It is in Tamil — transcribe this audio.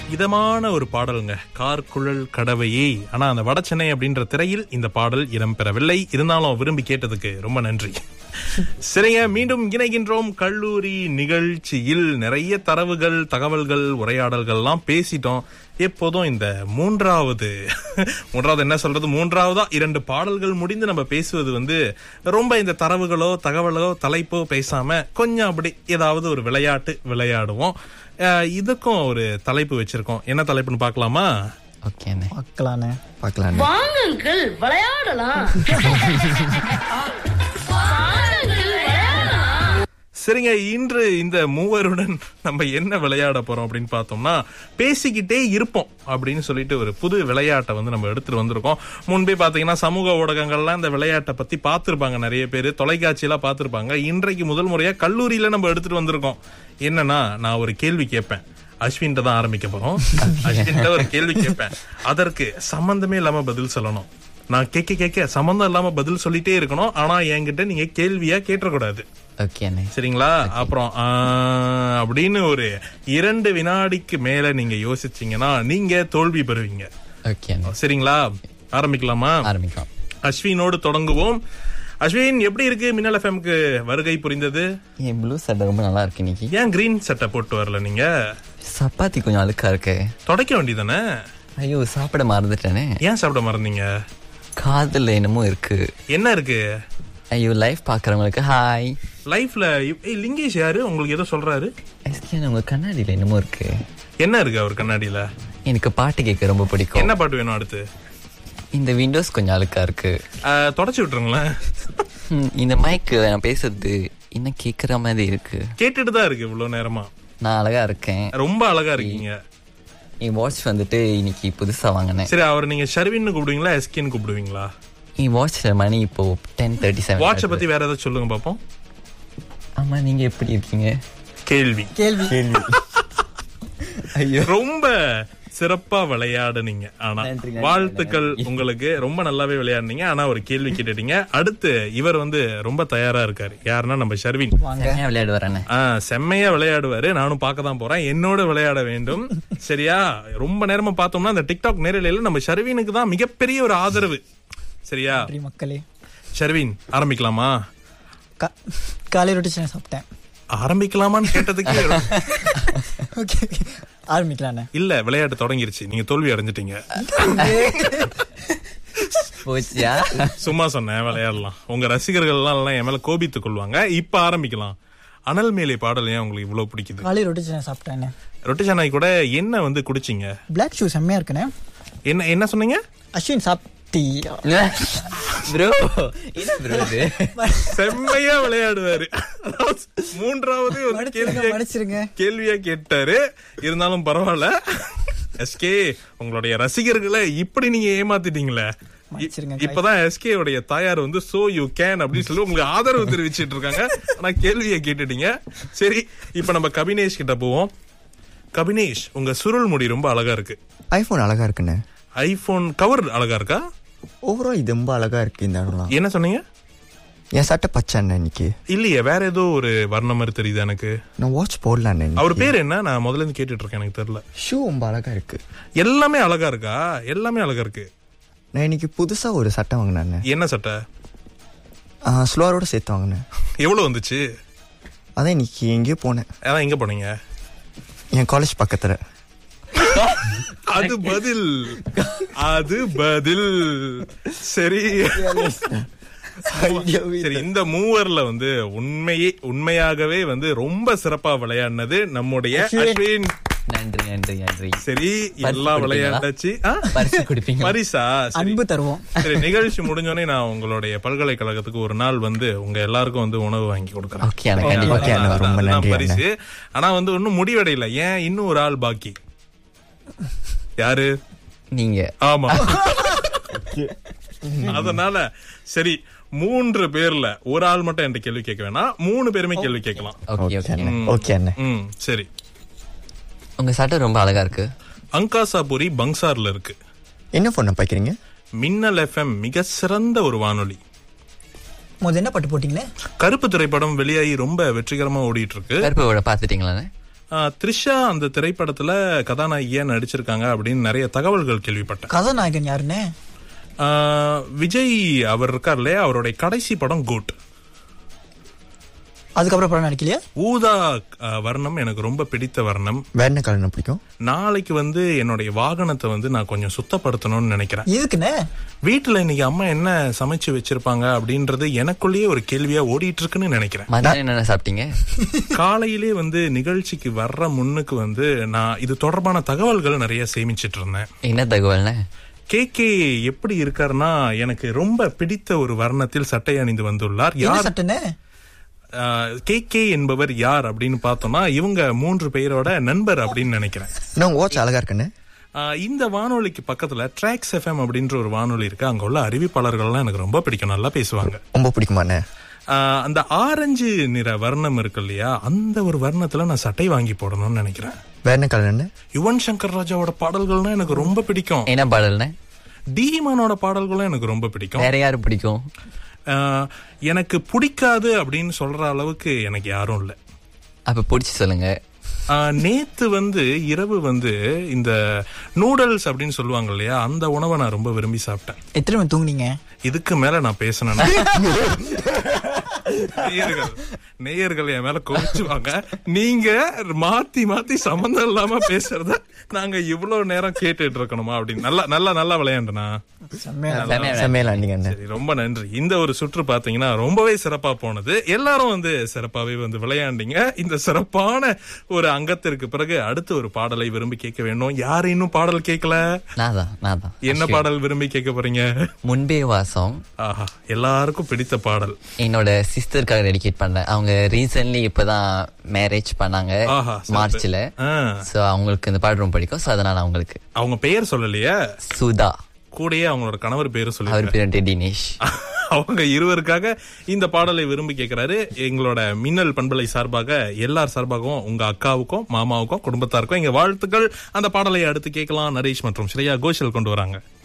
இதமான ஒரு பாடலுங்க கார் குழல் கடவையே ஆனா அந்த வட சென்னை அப்படின்ற திரையில் இந்த பாடல் இடம்பெறவில்லை இருந்தாலும் விரும்பி கேட்டதுக்கு ரொம்ப நன்றி சரிங்க மீண்டும் இணைகின்றோம் கல்லூரி நிகழ்ச்சியில் நிறைய தரவுகள் தகவல்கள் உரையாடல்கள்லாம் பேசிட்டோம் எப்போதும் இந்த மூன்றாவது மூன்றாவது என்ன சொல்றது மூன்றாவதா இரண்டு பாடல்கள் முடிந்து நம்ம பேசுவது வந்து ரொம்ப இந்த தரவுகளோ தகவலோ தலைப்போ பேசாம கொஞ்சம் அப்படி ஏதாவது ஒரு விளையாட்டு விளையாடுவோம் அஹ், இதுக்கும் ஒரு தலைப்பு வச்சிருக்கோம் என்ன தலைப்புன்னு பார்க்கலாமா ஓகே அண்ணே பார்க்கலாண்ணே பார்க்கலாம் வாங்க அங்கிள் விளையாடலாம் வாங்க அங்கிள் விளையாடலாம் சரிங்க இன்று இந்த மூவருடன் நம்ம என்ன விளையாட போறோம் அப்படின்னு பார்த்தோம்னா பேசிக்கிட்டே இருப்போம் அப்படின்னு சொல்லிட்டு ஒரு புது விளையாட்டை வந்து நம்ம எடுத்துட்டு வந்திருக்கோம் முன்பே பாத்தீங்கன்னா சமூக ஊடகங்கள்லாம் இந்த விளையாட்டை பத்தி பார்த்திருப்பாங்க நிறைய பேர் தொலைக்காட்சியெல்லாம் பார்த்திருப்பாங்க இன்றைக்கு முதல் முறையா கல்லூரியில நம்ம எடுத்துட்டு வந்திருக்கோம் என்னன்னா நான் ஒரு கேள்வி கேட்பேன் அஸ்வின்ட்ட தான் ஆரம்பிக்க போறோம் அஸ்வின்ட்ட ஒரு கேள்வி கேட்பேன் அதற்கு சம்பந்தமே இல்லாம பதில் சொல்லணும் நான் கேட்க கேட்க சம்பந்தம் இல்லாம பதில் சொல்லிட்டே இருக்கணும் ஆனா என்கிட்ட நீங்க கேள்வியா கேட்டக்கூடாது ஓகே அண்ணே சரிங்களா அப்புறம் ஆ, அப்படின்னு ஒரு இரண்டு வினாடிக்கு மேல நீங்க யோசிச்சீங்கன்னா நீங்க தோல்வி பெறுவீங்க ஓகே அண்ணே சரிங்களா ஆரம்பிக்கலாமா ஆரம்பிக்கலாம் அஸ்வினோடு தொடங்குவோம் அஸ்வின் எப்படி இருக்கு மின்னல் எஃப்எம்க்கு வருகை புரிந்தது என் ப்ளூ சட்டை ரொம்ப நல்லா இருக்கு இன்னைக்கு ஏன் கிரீன் சட்டை போட்டு வரல நீங்க சப்பாத்தி கொஞ்சம் அழுக்கா இருக்கு தொடக்க வேண்டியதானே ஐயோ சாப்பிட மறந்துட்டேனே ஏன் சாப்பிட மறந்தீங்க காதுல என்னமோ இருக்கு என்ன இருக்கு ஐயோ லைஃப் பாக்குறவங்களுக்கு ஹாய் லைஃப்ல ஏய், லிங்கேஷ் யாரு உங்களுக்கு ஏதோ சொல்றாரு எஸ்கே உங்க கண்ணாடியில என்னமோ இருக்கு என்ன இருக்கு அவர் கண்ணாடியில எனக்கு பாட்டு கேட்க ரொம்ப பிடிக்கும் என்ன பாட்டு வேணும் அடுத்து இந்த விண்டோஸ் கொஞ்சம் அழுக்கா இருக்கு ஆ, தொடச்சு விட்டுருங்களேன் ம், இந்த மைக் நான் பேசுறது இன்னும் கேக்குற மாதிரி இருக்கு கேட்டுட்டு தான் இருக்கு இவ்வளவு நேரமா நான் அழகா இருக்கேன் ரொம்ப அழகா இருக்கீங்க என் வாட்ச் வந்துட்டு இன்னைக்கு புதுசா வாங்கினேன் சரி அவர் நீங்க ஷர்வின்னு கூப்பிடுவீங்களா எஸ்கின்னு கூப்பிடுவீங்களா என் வாட்ச்ல மணி இப்போ டென் தேர்ட்டி வாட்ச செவன் பத்தி வேற ஏதாவது சொல்லுங்க பாப்போம் ஆமா நீங்க எப்படி இருக்கீங்க கேள்வி கேள்வி ஐயோ ரொம்ப சிறப்பா விளையாடுனீங்க ஆனா நன்றி, நன்றி, வாழ்த்துக்கள் உங்களுக்கு ரொம்ப நல்லாவே விளையாடுனீங்க ஆனா ஒரு கேள்வி கேட்டுட்டீங்க அடுத்து இவர் வந்து ரொம்ப தயாரா இருக்காரு யாருன்னா நம்ம ஷர்வின் வாங்க செம்மையா விளையாடு வரேனே ஆ, செம்மையா விளையாடுவாரு நானும் பார்க்க தான் போறேன் என்னோட விளையாட வேண்டும் சரியா ரொம்ப நேரமா பார்த்தோம்னா இந்த டிக்டாக் நேரலையில நம்ம ஷர்வினுக்கு தான் மிகப்பெரிய ஒரு ஆதரவு சரியா நன்றி மக்களே ஷர்வின் ஆரம்பிக்கலாமா கா- காலை ரொட்டி சின்ன சாப்பிட்டேன் ஆரம்பிக்கலாமான்னு கேட்டதுக்கு ஓகே ஓகே ஆரம்பிக்கலாண்ணே இல்ல விளையாட்டு தொடங்கிருச்சு நீங்க தோல்வி அடைஞ்சிட்டீங்க போச்சியா சும்மா சொன்னேன் விளையாடலாம் உங்க ரசிகர்கள் எல்லாம் எல்லாம் என் மேல கோபித்துக் கொள்வாங்க இப்ப ஆரம்பிக்கலாம் அனல் மேலே பாடல் ஏன் உங்களுக்கு இவ்வளவு பிடிக்குது காலை ரொட்டி சின்ன சாப்பிட்டேண்ணே ரொட்டி சென்னாய் கூட என்ன வந்து குடிச்சீங்க பிளாக் ஷூ செம்மையா இருக்குண்ணே என்ன என்ன சொன்னீங்க அஸ்வின் சாப்பிட்டி ப்ரோ என்ன ப்ரோ இது செம்மையா விளையாடுவாரு அதாவது மூன்றாவது ஒரு மன்னிச்சிருங்க, கேள்வியா மன்னிச்சிருங்க. கேள்வியா கேட்டாரு இருந்தாலும் பரவாயில்ல எஸ்கே உங்களுடைய ரசிகர்களை இப்படி நீங்க ஏமாத்திட்டீங்களே இ- மன்னிச்சிருங்க, இப்பதான் எஸ்கே உடைய தாயார் வந்து சோ யூ கேன் அப்படின்னு சொல்லி உங்களுக்கு ஆதரவு தெரிவிச்சிட்டு இருக்காங்க ஆனா கேள்வியை கேட்டுட்டீங்க சரி இப்ப நம்ம கபினேஷ் கிட்ட போவோம் கபினேஷ் உங்க சுருள் முடி ரொம்ப அழகா இருக்கு ஐஃபோன் அழகா இருக்குண்ணே ஐபோன் கவர் அழகா இருக்கா ஓவரால் இது ரொம்ப அழகா இருக்கு இந்த இடம்லாம் என்ன சொன்னீங்க என் சட்டை பச்சை அண்ணன் இன்னைக்கு இல்லையே வேற ஏதோ ஒரு வர்ணம் மாதிரி தெரியுது எனக்கு நான் வாட்ச் போடலான்னு அவர் பேர் என்ன நான் முதல்ல இருந்து கேட்டுட்டு இருக்கேன் எனக்கு தெரியல ஷூ ரொம்ப அழகா இருக்கு எல்லாமே அழகா இருக்கா எல்லாமே அழகா இருக்கு நான் இன்னைக்கு புதுசா ஒரு சட்டை வாங்கினேன் என்ன சட்டை ஸ்லோரோட சேர்த்து வாங்கினேன் எவ்வளவு வந்துச்சு அதான் இன்னைக்கு எங்கேயோ போனேன் அதான் எங்க போனீங்க என் காலேஜ் பக்கத்துல அது பதில் அது பதில் சரி சரி இந்த மூவர்ல வந்து உண்மையே உண்மையாகவே வந்து ரொம்ப சிறப்பா விளையாடினது நம்முடைய அஸ்வின் நன்றி நன்றி நன்றி சரி பரிசு எல்லாம் கொடுப்பீங்களா? விளையாண்டாச்சு ஆ? பரிசு கொடுப்பீங்க பரிசா சரி அன்பு தருவோம் சரி நிகழ்ச்சி முடிஞ்சோடனே நான் உங்களுடைய பல்கலைக்கழகத்துக்கு ஒரு நாள் வந்து உங்க எல்லாருக்கும் வந்து உணவு வாங்கி கொடுக்குறேன் ஓகே அண்ணா கண்டிப்பா ஓகே அண்ணா, அதான், ரொம்ப அதுதான் நன்றி பரிசு ஆனா வந்து இன்னும் முடிவடையல ஏன் இன்னும் ஒரு ஆள் பாக்கி யாரு நீங்க ஆமா அதனால சரி மூன்று பேர்ல ஒரு ஆள் மட்டும் என்கிட்ட கேள்வி கேட்க வேணாம் மூணு பேருமே கேள்வி கேட்கலாம் ஓகே ஓகே ஓகே அண்ணே ஓகே அண்ணே ம் சரி உங்க சட்டை ரொம்ப அழகா இருக்கு அங்காசாபுரி பங்சார்ல இருக்கு என்ன ஃபோன் பாய்க்கிறீங்க மின்னல் எஃப்எம் மிக சிறந்த ஒரு வானொலி முதல்ல என்ன பாட்டு போட்டீங்களே கருப்பு திரைப்படம் வெளியாகி ரொம்ப வெற்றிகரமா ஓடிட்டு இருக்கு கருப்பு விட பாத்துட்டீங்களா ஆஹ், த்ரிஷா அந்த திரைப்படத்துல கதாநாயகியா நடிச்சிருக்காங்க அப்படின்னு நிறைய தகவல்கள் கேள்விப்பட்டேன் கதாநாயகன் யாருண்ணே ஆஹ், விஜய் அவர் இருக்கார் இல்லையா அவருடைய கடைசி படம் குட் அதுக்கப்புறம் படம் நடிக்கலையா ஊதா ஆஹ், வர்ணம் எனக்கு ரொம்ப பிடித்த வர்ணம் வேற என்ன கலர் பிடிக்கும் நாளைக்கு வந்து என்னுடைய வாகனத்தை வந்து நான் கொஞ்சம் சுத்தப்படுத்தணும்னு நினைக்கிறேன் எதுக்குண்ணே வீட்டுல இன்னைக்கு அம்மா என்ன சமைச்சு வச்சிருப்பாங்க அப்படின்றது எனக்குள்ளேயே ஒரு கேள்வியா ஓடிட்டு இருக்குன்னு நினைக்கிறேன் மதியம் என்னென்ன சாப்பிட்டீங்க காலையிலே வந்து நிகழ்ச்சிக்கு வர்ற முன்னுக்கு வந்து நான் இது தொடர்பான தகவல்கள் நிறைய சேமிச்சிட்டு இருந்தேன் என்ன தகவல்னே கே கே எப்படி இருக்காருன்னா எனக்கு ரொம்ப பிடித்த ஒரு வர்ணத்தில் சட்டை அணிந்து வந்துள்ளார் என்ன யார் சட்டைண்ணே கே கே என்பவர் யார் அப்படின்னு பார்த்தோம்னா இவங்க மூன்று பேரோட நண்பர் அப்படின்னு நினைக்கிறேன் இன்னும் உங்க வாட்ச் அழகா இருக்குண்ணே ஆஹ் இந்த வானொலிக்கு பக்கத்துல ட்ராக்ஸ் எஃப்எம் அப்படின்ற ஒரு வானொலி இருக்கு அங்க உள்ள அறிவிப்பாளர்கள்லாம் எனக்கு ரொம்ப பிடிக்கும் நல்லா பேசுவாங்க ரொம்ப பிடிக்குமாண்ணே ஆஹ் அந்த ஆரஞ்சு நிற வர்ணம் இருக்கு இல்லையா அந்த ஒரு வர்ணத்துல நான் சட்டை வாங்கி போடணும்னு நினைக்கிறேன் வேற என்ன கலர் என்ன யுவன் சங்கர் ராஜாவோட பாடல்கள்னா எனக்கு ரொம்ப பிடிக்கும் என்ன பாடல்னே டீமானோட பாடல்களும் எனக்கு ரொம்ப பிடிக்கும் வேற யாரு பிடிக்கும் ஆஹ் எனக்கு பிடிக்காது அப்படின்னு சொல்ற அளவுக்கு எனக்கு யாரும் இல்லை அப்ப பிடிச்சி சொல்லுங்க ஆஹ் நேத்து வந்து இரவு வந்து இந்த நூடல்ஸ் அப்படின்னு சொல்லுவாங்க இல்லையா அந்த உணவை நான் ரொம்ப விரும்பி சாப்பிட்டேன் எத்தனை மணி தூங்குனீங்க இதுக்கு மேல நான் பேசணும் நேயர்கள் நேயர்கள் என் மேல கோச்சுவாங்க நீங்க மாத்தி மாத்தி சம்பந்தம் இல்லாம பேசுறத நாங்க இவ்வளவு நேரம் கேட்டுட்டு இருக்கணுமா அப்படின்னு நல்லா நல்லா நல்லா விளையாண்டனா செம்மையா செமையா செம்மையில அண்டிங்க சரி ரொம்ப நன்றி இந்த ஒரு சுற்று பாத்தீங்கன்னா ரொம்பவே சிறப்பா போனது எல்லாரும் வந்து சிறப்பாவே வந்து விளையாண்டீங்க இந்த சிறப்பான ஒரு அங்கத்திற்கு பிறகு அடுத்து ஒரு பாடலை விரும்பி கேட்க வேண்டும் யாரு இன்னும் பாடல் கேட்கல நான் தான் நான் தான் என்ன பாடல் விரும்பி கேட்க போறீங்க முன்பே வாசம் ஆஹா எல்லாருக்கும் பிடித்த பாடல் என்னோட சிஸ்டருக்காக டெடிகேட் பண்றேன் அவங்க ரீசன்ட்லி இப்பதான் மேரேஜ் பண்ணாங்க ஆஹா, சிறப்பு. மார்ச்ல ஆ. சோ அவங்களுக்கு இந்த பாட்டு ரொம்ப பிடிக்கும் சோ அதனால அவங்களுக்கு அவங்க பெயர் சொல்லலையே சுதா கூடயே அவங்களோட கணவர் பேரும் சொல்லி அவர் பேர் வந்துட்டு தினேஷ் அவங்க இருவருக்காக இந்த பாடலை விரும்பி கேட்கிறாரு எங்களோட மின்னல் பண்பலை சார்பாக எல்லார் சார்பாகவும் உங்க அக்காவுக்கும் மாமாவுக்கும் குடும்பத்தாருக்கும் எங்க வாழ்த்துக்கள் அந்த பாடலை அடுத்து கேட்கலாம் நரேஷ் மற்றும் ஸ்ரேயா கோஷல் கொண்டு வராங்க